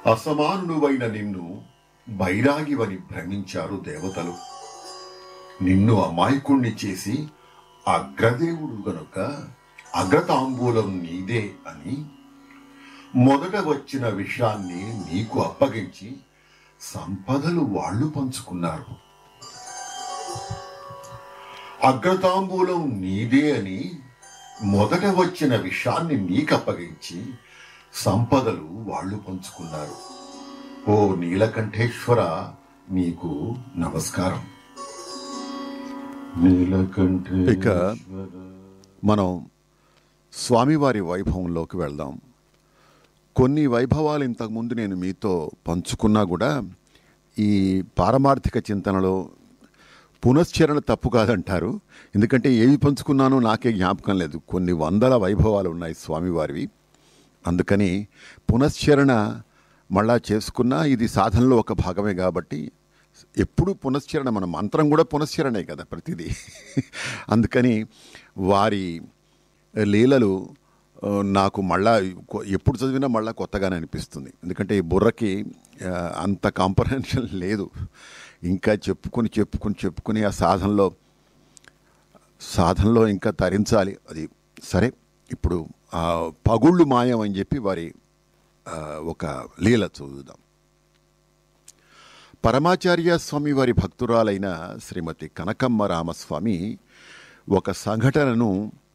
అసమానుడువైన నిన్ను బైరాగివని భ్రమించారు దేవతలు నిన్ను అమాయకుణ్ణి చేసి అగ్రదేవుడు గనుక అగ్రతాంబూలం నీదే అని మొదట వచ్చిన విషయాన్ని నీకు అప్పగించి సంపదలు వాళ్ళు పంచుకున్నారు అగ్రతాంబూలం నీదే అని మొదట వచ్చిన విషయాన్ని నీకు అప్పగించి సంపదలు వాళ్ళు పంచుకున్నారు ఓ నీలకంఠేశ్వర నీకు నమస్కారం ఇక మనం స్వామివారి వైభవంలోకి వెళ్దాం కొన్ని వైభవాలు ఇంతకుముందు నేను మీతో పంచుకున్నా కూడా ఈ పారమార్థిక చింతనలో పునశ్చరణ తప్పు కాదంటారు ఎందుకంటే ఏవి పంచుకున్నానో నాకే జ్ఞాపకం లేదు కొన్ని వందల వైభవాలు ఉన్నాయి స్వామివారివి అందుకని పునశ్చరణ మళ్ళా చేసుకున్నా ఇది సాధనలో ఒక భాగమే కాబట్టి ఎప్పుడు పునశ్చరణ మన మంత్రం కూడా పునశ్చరణే కదా ప్రతిదీ అందుకని వారి లీలలు ఆ, నాకు మళ్ళా కొ- ఎప్పుడు చదివినా మళ్ళా కొత్తగానే అనిపిస్తుంది ఎందుకంటే ఈ బుర్రకి ఆ, అంత కాంపరెన్షన్ లేదు ఇంకా చెప్పుకొని చెప్పుకొని చెప్పుకొని ఆ సాధనలో సాధనలో ఇంకా తరించాలి అది సరే ఇప్పుడు ఆ పగుళ్ళు మాయం అని చెప్పి వారి ఆ, ఒక లీల చదువుదాం పరమాచార్య స్వామి వారి భక్తురాలైన శ్రీమతి కనకమ్మ రామస్వామి ఒక సంఘటనను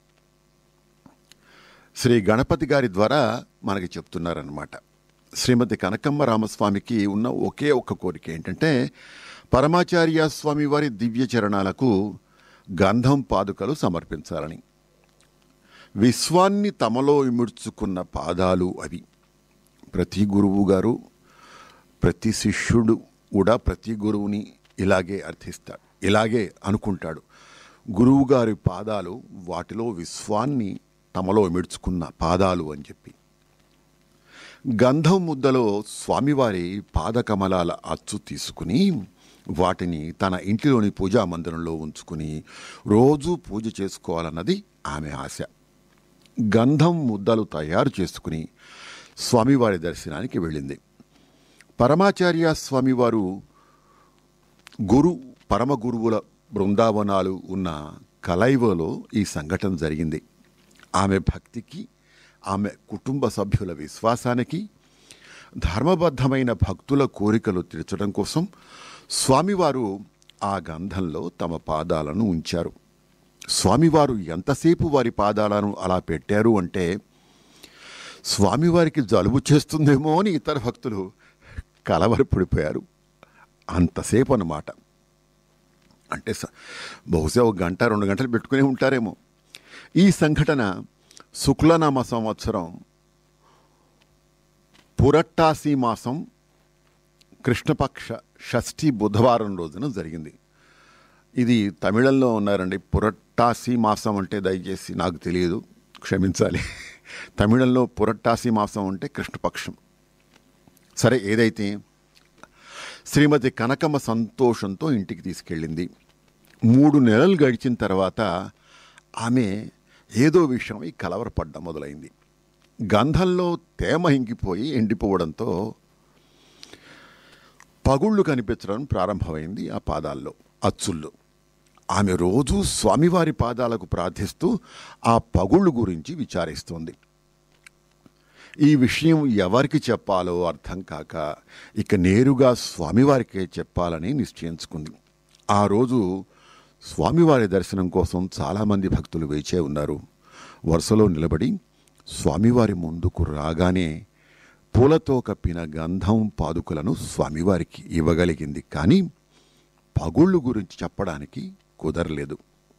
శ్రీ గణపతి గారి ద్వారా మనకి చెప్తున్నారన్నమాట శ్రీమతి కనకమ్మ రామస్వామికి ఉన్న ఒకే ఒక్క కోరిక ఏంటంటే పరమాచార్య స్వామి వారి దివ్య చరణాలకు గంధం పాదుకలు సమర్పించాలని విశ్వాన్ని తమలో ఇముడ్చుకున్న పాదాలు అవి ప్రతి గురువు గారు ప్రతి శిష్యుడు కూడా ప్రతి గురువుని ఇలాగే అర్థిస్తాడు ఇలాగే అనుకుంటాడు గురువు గారి పాదాలు వాటిలో విశ్వాన్ని తమలో మిడ్చుకున్న పాదాలు అని చెప్పి గంధం ముద్దలో స్వామివారి పాదకమలాల అచ్చు తీసుకుని వాటిని తన ఇంటిలోని పూజా మందిరంలో ఉంచుకుని రోజు పూజ చేసుకోవాలన్నది ఆమె ఆశ గంధం ముద్దలు తయారు చేసుకుని స్వామివారి దర్శనానికి వెళ్ళింది పరమాచార్య స్వామివారు గురు పరమ గురువుల బృందావనాలు ఉన్న కలైవలో ఈ సంఘటన జరిగింది ఆమె భక్తికి ఆమె కుటుంబ సభ్యుల విశ్వాసానికి ధర్మబద్ధమైన భక్తుల కోరికలు తీర్చడం కోసం స్వామివారు ఆ గంధంలో తమ పాదాలను ఉంచారు స్వామివారు ఎంతసేపు వారి పాదాలను అలా పెట్టారు అంటే స్వామివారికి జలుబు చేస్తుందేమో అని ఇతర భక్తులు కలవరపడిపోయారు అంతసేపు అన్నమాట అంటే స- బహుశా ఒక గంట రెండు గంటలు పెట్టుకునే ఉంటారేమో ఈ సంఘటన శుక్లనామ సంవత్సరం పురట్టాసి మాసం కృష్ణపక్ష షష్ఠి బుధవారం రోజున జరిగింది ఇది తమిళంలో ఉన్నారండి పురట్టాసి మాసం అంటే దయచేసి నాకు తెలియదు క్షమించాలి తమిళంలో పురట్టాసి మాసం అంటే కృష్ణపక్షం సరే ఏదైతే శ్రీమతి కనకమ్మ సంతోషంతో ఇంటికి తీసుకెళ్ళింది మూడు నెలలు గడిచిన తర్వాత ఆమె ఏదో విషయమై కలవరపడ్డం మొదలైంది గంధంలో తేమ ఇంకిపోయి ఎండిపోవడంతో పగుళ్ళు కనిపించడం ప్రారంభమైంది ఆ పాదాల్లో అచ్చుల్లో ఆమె రోజు స్వామివారి పాదాలకు ప్రార్థిస్తూ ఆ పగుళ్ళు గురించి విచారిస్తోంది ఈ విషయం ఎవరికి చెప్పాలో అర్థం కాక ఇక నేరుగా స్వామివారికే చెప్పాలని నిశ్చయించుకుంది ఆ రోజు స్వామివారి దర్శనం కోసం చాలామంది భక్తులు వేచే ఉన్నారు వరుసలో నిలబడి స్వామివారి ముందుకు రాగానే పూలతో కప్పిన గంధం పాదుకలను స్వామివారికి ఇవ్వగలిగింది కానీ పగుళ్ళు గురించి చెప్పడానికి కుదరలేదు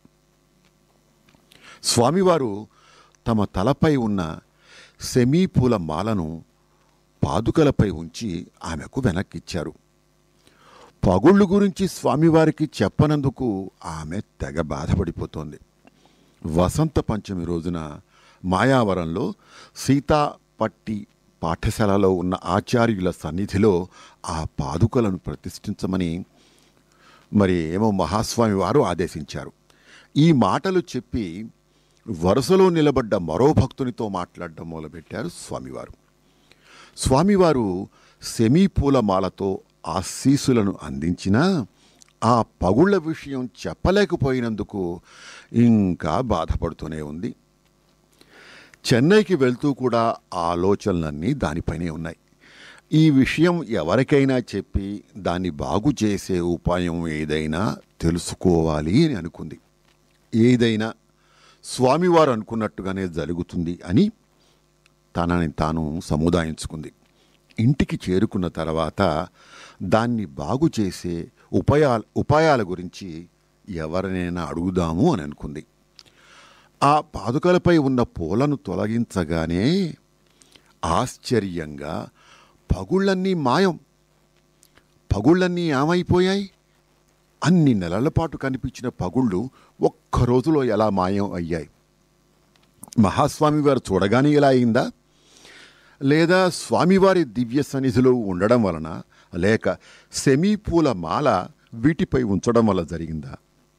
స్వామివారు తమ తలపై ఉన్న సెమీపూల మాలను పాదుకలపై ఉంచి ఆమెకు వెనక్కిచ్చారు పగుళ్ళు గురించి స్వామివారికి చెప్పనందుకు ఆమె తెగ బాధపడిపోతోంది వసంత పంచమి రోజున మాయావరంలో సీతాపట్టి పాఠశాలలో ఉన్న ఆచార్యుల సన్నిధిలో ఆ పాదుకలను ప్రతిష్ఠించమని మరి ఏమో మహాస్వామి వారు ఆదేశించారు ఈ మాటలు చెప్పి వరుసలో నిలబడ్డ మరో భక్తునితో మాట్లాడడం మొదలుపెట్టారు స్వామివారు స్వామివారు సెమీ పూలమాలతో ఆశీసులను అందించినా ఆ పగుళ్ల విషయం చెప్పలేకపోయినందుకు ఇంకా బాధపడుతూనే ఉంది చెన్నైకి వెళ్తూ కూడా ఆలోచనలన్నీ దానిపైనే ఉన్నాయి ఈ విషయం ఎవరికైనా చెప్పి దాన్ని బాగు చేసే ఉపాయం ఏదైనా తెలుసుకోవాలి అని అనుకుంది ఏదైనా స్వామివారు అనుకున్నట్టుగానే జరుగుతుంది అని తనని తాను సముదాయించుకుంది ఇంటికి చేరుకున్న తర్వాత దాన్ని బాగు చేసే ఉపాయాల ఉపాయాల గురించి ఎవరినైనా అడుగుదాము అని అనుకుంది ఆ పాదుకలపై ఉన్న పూలను తొలగించగానే ఆశ్చర్యంగా పగుళ్ళన్నీ మాయం పగుళ్ళన్నీ ఏమైపోయాయి అన్ని నెలల పాటు కనిపించిన పగుళ్ళు ఒక్క రోజులో ఎలా మాయం అయ్యాయి మహాస్వామి వారు చూడగానే ఇలా అయిందా లేదా స్వామివారి దివ్య సన్నిధిలో ఉండడం వలన లేక సెమీ పూల మాల వీటిపై ఉంచడం వల్ల జరిగిందా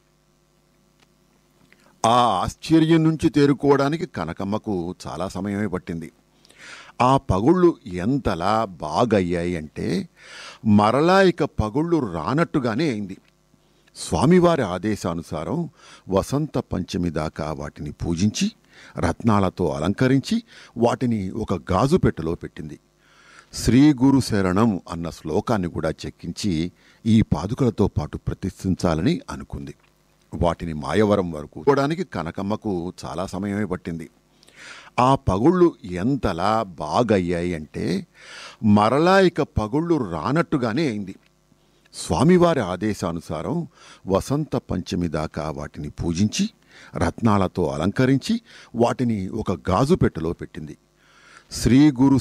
ఆ ఆశ్చర్యం నుంచి తేరుకోవడానికి కనకమ్మకు చాలా సమయమే పట్టింది ఆ పగుళ్ళు ఎంతలా బాగయ్యాయి అంటే మరలా ఇక పగుళ్ళు రానట్టుగానే అయింది స్వామివారి ఆదేశానుసారం వసంత పంచమి దాకా వాటిని పూజించి రత్నాలతో అలంకరించి వాటిని ఒక గాజు పెట్టెలో పెట్టింది శ్రీ గురు శరణం అన్న శ్లోకాన్ని కూడా చెక్కించి ఈ పాదుకలతో పాటు ప్రతిష్ఠించాలని అనుకుంది వాటిని మాయవరం వరకు పోవడానికి కనకమ్మకు చాలా సమయమే పట్టింది ఆ పగుళ్ళు ఎంతలా బాగయ్యాయి అంటే మరలా ఇక పగుళ్ళు రానట్టుగానే అయింది స్వామివారి ఆదేశానుసారం వసంత పంచమి దాకా వాటిని పూజించి రత్నాలతో అలంకరించి వాటిని ఒక గాజు పెట్టెలో పెట్టింది శ్రీ గురు